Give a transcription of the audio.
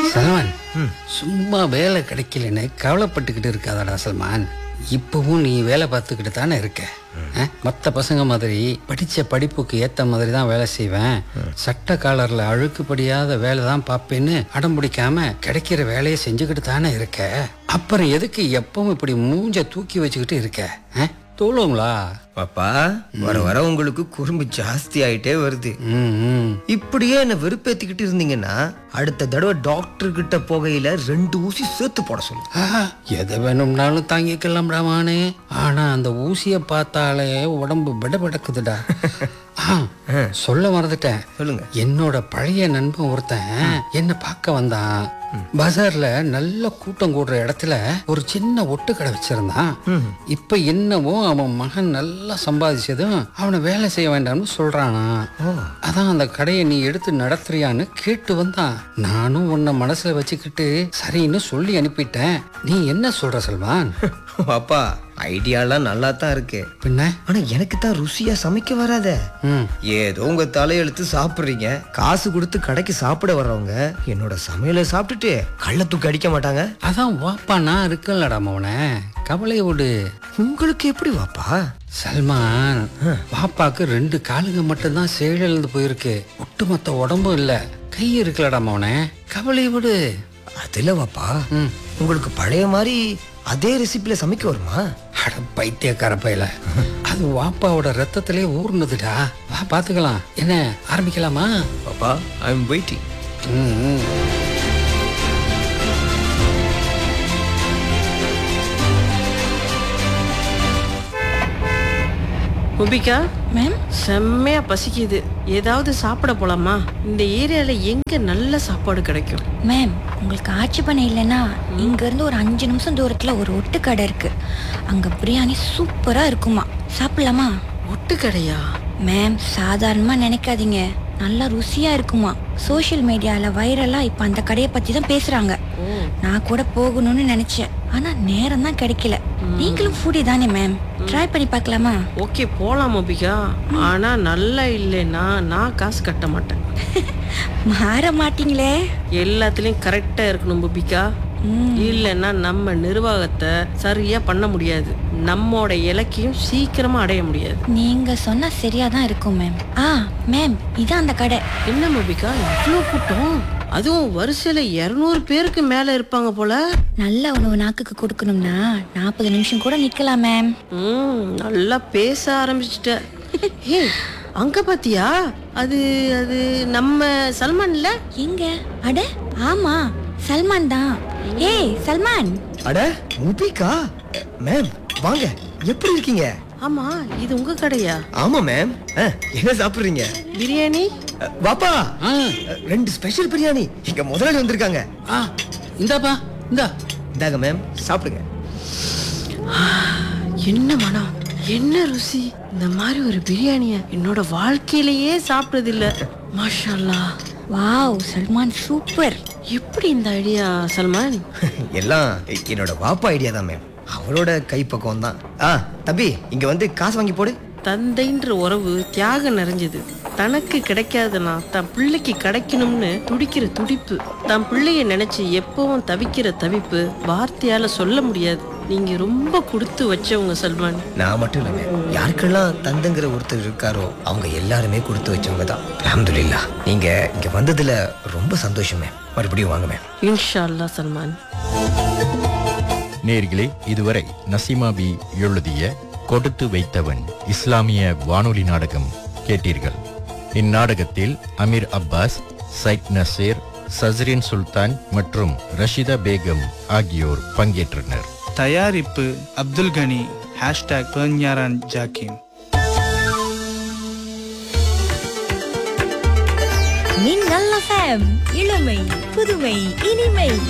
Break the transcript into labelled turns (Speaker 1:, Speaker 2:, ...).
Speaker 1: சல்மான் சும்மா வேலை கிடைக்கலன்னு கவலைப்பட்டுக்கிட்டு இருக்காதடா சல்மான் இப்பவும் நீ வேலை பார்த்துக்கிட்டு தானே இருக்க மற்ற பசங்க மாதிரி படிச்ச படிப்புக்கு ஏத்த மாதிரி தான் வேலை செய்வேன் சட்ட காலர்ல அழுக்குப்படியாத வேலை தான் பார்ப்பேன்னு அடம் பிடிக்காம கிடைக்கிற வேலையை செஞ்சுக்கிட்டு தானே இருக்க அப்புறம் எதுக்கு எப்பவும் இப்படி மூஞ்ச தூக்கி வச்சுக்கிட்டு இருக்க அஹ்? தோலுங்களா
Speaker 2: பாப்பா வர வர உங்களுக்கு குறும்பு ஜாஸ்தி ஆயிட்டே வருது
Speaker 1: ம் ம்
Speaker 2: இப்படியே என்ன வெறுப்பேத்திக்கிட்டு இருந்தீங்கன்னா அடுத்த தடவை டாக்டர் கிட்ட போகையில ரெண்டு ஊசி சேர்த்து போட சொல்லு
Speaker 1: ஆஹா, எதை வேணும்னாலும் தாங்கிக்கலாம் ராமானே ஆனா அந்த ஊசிய பார்த்தாலே உடம்பு படபடக்குதுடா ஆ, சொல்ல மறந்துட்டேன்
Speaker 2: சொல்லுங்க
Speaker 1: என்னோட பழைய நண்பன் ஒருத்தன் என்ன பார்க்க வந்தான் பஜார்ல நல்ல கூட்டம் கூடுற இடத்துல ஒரு சின்ன ஒட்டு கடை வச்சிருந்தான் இப்ப என்னவோ அவன் மகன் நல்லா சம்பாதிச்சதும் அவனை வேலை செய்ய வேண்டாம்னு சொல்றானா அதான் அந்த கடையை நீ எடுத்து நடத்துறியான்னு கேட்டு வந்தான் நானும் உன்னை மனசுல வச்சுக்கிட்டு சரின்னு சொல்லி அனுப்பிட்டேன் நீ என்ன சொல்ற செல்வான்
Speaker 2: பாப்பா ஐடியாலாம் நல்லா தான் இருக்கு
Speaker 1: பின்ன
Speaker 2: ஆனா எனக்கு தான் ருசியா சமைக்க வராதே
Speaker 1: ம்
Speaker 2: ஏதோ உங்க தலையெழுத்து சாப்பிடுறீங்க காசு கொடுத்து கடைக்கு சாப்பிட வர்றவங்க என்னோட சமையலை சாப்பிட்டுட்டு கள்ள தூக்கி அடிக்க மாட்டாங்க
Speaker 1: அதான் வாப்பா நான் இருக்கலடா மவனே கவலை விடு
Speaker 2: உங்களுக்கு எப்படி வாப்பா
Speaker 1: சல்மான் பாப்பாக்கு ரெண்டு காலுங்க மட்டும்தான் செயலிழந்து போயிருக்கு ஒட்டுமொத்த உடம்பும் இல்ல கை இருக்கலடா மவனே கவலை விடு
Speaker 2: அதுல வாப்பா
Speaker 1: ம்.
Speaker 2: உங்களுக்கு பழைய மாதிரி அதே ரெசிபில சமைக்க வருமா
Speaker 1: அட பைத்தியக்கார பையல அது வாப்பாவோட ரத்தத்திலே ஊர்னதுடா வா பாத்துக்கலாம் என்ன ஆரம்பிக்கலாமா
Speaker 2: பாப்பா ஐ எம் வெயிட்டிங்
Speaker 1: ம், ம்.
Speaker 3: முபிகா
Speaker 4: மேம்
Speaker 3: செம்மையா பசிக்குது ஏதாவது சாப்பிட போலாமா இந்த ஏரியால எங்க நல்ல சாப்பாடு கிடைக்கும்
Speaker 4: மேம் உங்களுக்கு ஆட்சி பண்ண இல்லைன்னா இங்க இருந்து ஒரு அஞ்சு நிமிஷம் தூரத்துல ஒரு ஒட்டு கடை இருக்கு அங்க பிரியாணி சூப்பரா இருக்குமா சாப்பிடலாமா
Speaker 3: ஒட்டு கடையா
Speaker 4: மேம் சாதாரணமா நினைக்காதீங்க நல்லா ருசியா இருக்குமா சோஷியல் மீடியால வைரலா இப்ப அந்த கடையை பத்தி தான் பேசுறாங்க நான் கூட போகணும்னு நினைச்சேன் ஆனா நேரம் தான் கிடைக்கல நீங்களும் ஃபுடி தானே மேம் ட்ரை பண்ணி பார்க்கலாமா
Speaker 3: ஓகே போலாம் முபிகா ஆனா நல்லா இல்லைன்னா நான் காசு கட்ட மாட்டேன்
Speaker 4: மாற மாட்டீங்களே
Speaker 3: எல்லாத்துலயும் கரெக்டா இருக்கணும் முபிகா இல்லைன்னா நம்ம நிர்வாகத்தை சரியா பண்ண முடியாது நம்மோட இலக்கையும் சீக்கிரமா அடைய முடியாது
Speaker 4: நீங்க சொன்னா சரியா தான் இருக்கும் மேம் ஆ மேம் இதான் அந்த கடை
Speaker 3: என்ன முபிகா இவ்வளோ கூட்டம் அதுவும் வரிசையில இருநூறு பேருக்கு மேல இருப்பாங்க போல
Speaker 4: நல்ல உணவு நாக்குக்கு கொடுக்கணும்னா நாற்பது நிமிஷம் கூட நிக்கலாம் மேம்
Speaker 3: ம் நல்லா பேச ஆரம்பிச்சிட்ட ஏய் அங்க பாத்தியா அது அது நம்ம சல்மான் இல்ல
Speaker 4: எங்க அட ஆமா சல்மான் தான் ஏய் சல்மான்
Speaker 2: அட முபிகா மேம் வாங்க எப்படி இருக்கீங்க
Speaker 3: ஆமா இது உங்க கடையா
Speaker 2: ஆமா மேம் என்ன சாப்பிடுறீங்க
Speaker 3: பிரியாணி
Speaker 2: அஹ், வாப்பா
Speaker 1: ஆ
Speaker 2: அஹ், ரெண்டு ஸ்பெஷல் பிரியாணி இங்க முதலாளி வந்திருக்காங்க
Speaker 1: ஆ இந்தாப்பா இந்தா
Speaker 2: இந்தாங்க மேம் சாப்பிடுங்க
Speaker 3: என்ன மனம் என்ன ருசி இந்த மாதிரி ஒரு பிரியாணிய என்னோட வாழ்க்கையிலேயே சாப்பிட்டது இல்ல மாஷா அல்லாஹ்.
Speaker 4: வாவ் சல்மான் சூப்பர்
Speaker 3: எப்படி இந்த ஐடியா சல்மான்
Speaker 2: எல்லாம் என்னோட வாப்பா ஐடியா தான் மேம் அவரோட கைப்பக்குவம் தான் ஆ தம்பி இங்க வந்து காசு வாங்கி போடு
Speaker 3: தந்தைன்ற உறவு தியாகம் நிறைஞ்சது தனக்கு கிடைக்காதுன்னா தன் பிள்ளைக்கு கிடைக்கணும்னு துடிக்கிற துடிப்பு தன் பிள்ளைய நினைச்சு எப்பவும் தவிக்கிற தவிப்பு வார்த்தையால சொல்ல முடியாது நீங்க ரொம்ப கொடுத்து வச்சவங்க சல்மான்
Speaker 2: நான் மட்டும் இல்லை மேம் யாருக்கெல்லாம் தந்தங்கிற ஒருத்தர் இருக்காரோ அவங்க எல்லாருமே கொடுத்து வச்சவங்க தான் அல்ஹம்துலில்லாஹ் நீங்க இங்க வந்ததுல ரொம்ப சந்தோஷம் மேம் மறுபடியும் வாங்க மேம்
Speaker 3: இன்ஷா அல்லாஹ் சல்மான்
Speaker 5: நேர்களே இதுவரை நசீமா பி எழுதிய கொடுத்து வைத்தவன் இஸ்லாமிய வானொலி நாடகம் கேட்டீர்கள் இந்நாடகத்தில் அமீர் அப்பாஸ் சைட் நசீர் சஸ்ரின் சுல்தான் மற்றும் ரஷிதா பேகம் ஆகியோர் பங்கேற்றனர்
Speaker 6: தயாரிப்பு அப்துல் கனி ஹேஷ்டாக் பெர்ஞாரான் ஜாக்கிம்
Speaker 4: நீங்கள் இளமை புதுமை இனிமை